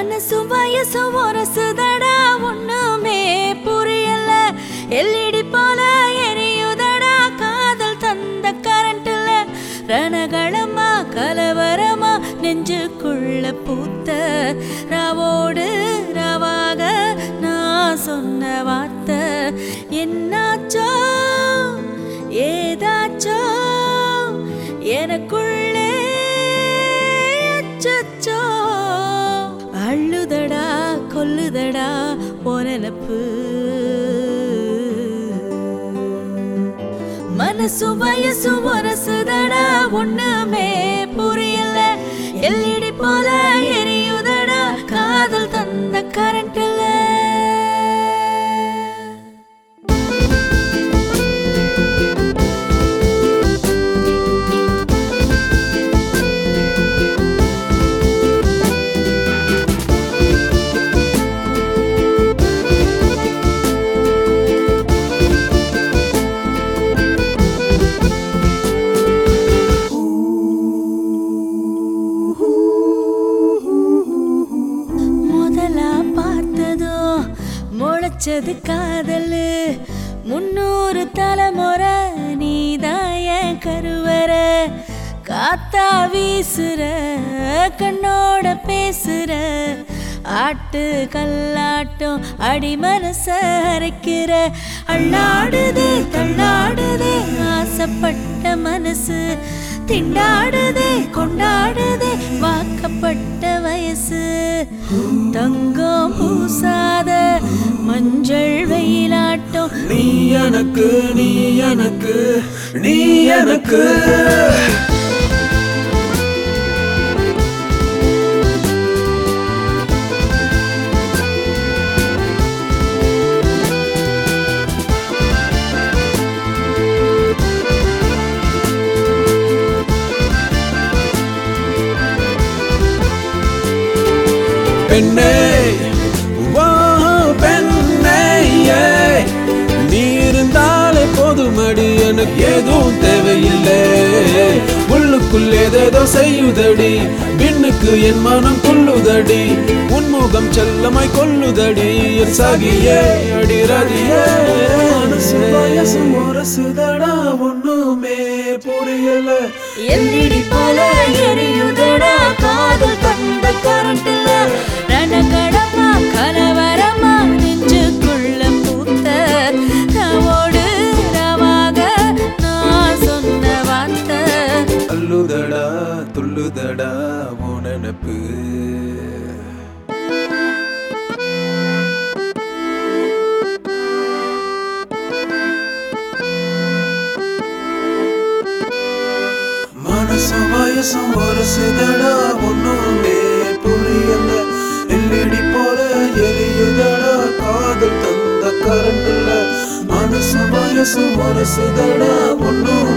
மனசும் வயசும் உரசுதடா ஒண்ணுமே புரியல எல்இடி போல எரியுதடா காதல் தந்த கரண்ட்ல ரணகளமா கலவரமா நெஞ்சுக்குள்ள பூத்த ராவோடு ராவாக நான் சொன்ன வார்த்தை என்னாச்சோ ஏதாச்சோ எனக்குள்ளே அச்சச்சோ அள்ளுதடா கொல்லுதடா பொனப்பு மனசு வயசு வரசுதடா ஒண்ணுமே புரியல எல்இடி போல எரியுதடா காதல் தந்த கரண்ட்ல முதலா பார்த்ததோ முளைச்சது காதலு முன்னூறு தலைமுறை நீதாய கருவற காத்தா வீசுற கண்ணோட பேசுற ஆட்டு கல்லாட்டம் அடி மனச அரைக்கிற அள்ளாடுதே தள்ளாடுதே ஆசைப்பட்ட மனசு திண்டாடுதே கொண்டாடுதே வாக்கப்பட்ட வயசு தங்கம் பூசாத மஞ்சள் வெயிலாட்டம் நீ எனக்கு நீ எனக்கு நீ எனக்கு பெண்ணே வா பெண்ணே ஏய். நீ இருந்தாலே போதுமடி எனக்கு எதுவும் தேவையில்லை உள்ளுக்குள் ஏதேதோ செய்யுதடி பின்னுக்கு என் மனம் கொள்ளுதடி உன்முகம் செல்லமாய் கொள்ளுதடி என் சகியே அடி ரதியே மனசு வயசு முரசுதடா ஒண்ணுமே புரியல எல்இடி போல எரியுதடா காதல் தந்த கரண்ட்ல ரணகடமா கலவரமா நெஞ்சுக்குள்ள பூத்த ரவோடு ரவாக நான் சொன்ன வார்த்தை அல்லுதடா துள்ளுதடா உன் நினப்பு மனசும் வயசும் வருசுதடா ஒண்ணுமே புரியல எல்லடி போல எரியுதடா காதல் தந்த கரண்ட்ல மனசும் வயசும் வருசுதடா ஒண்ணும்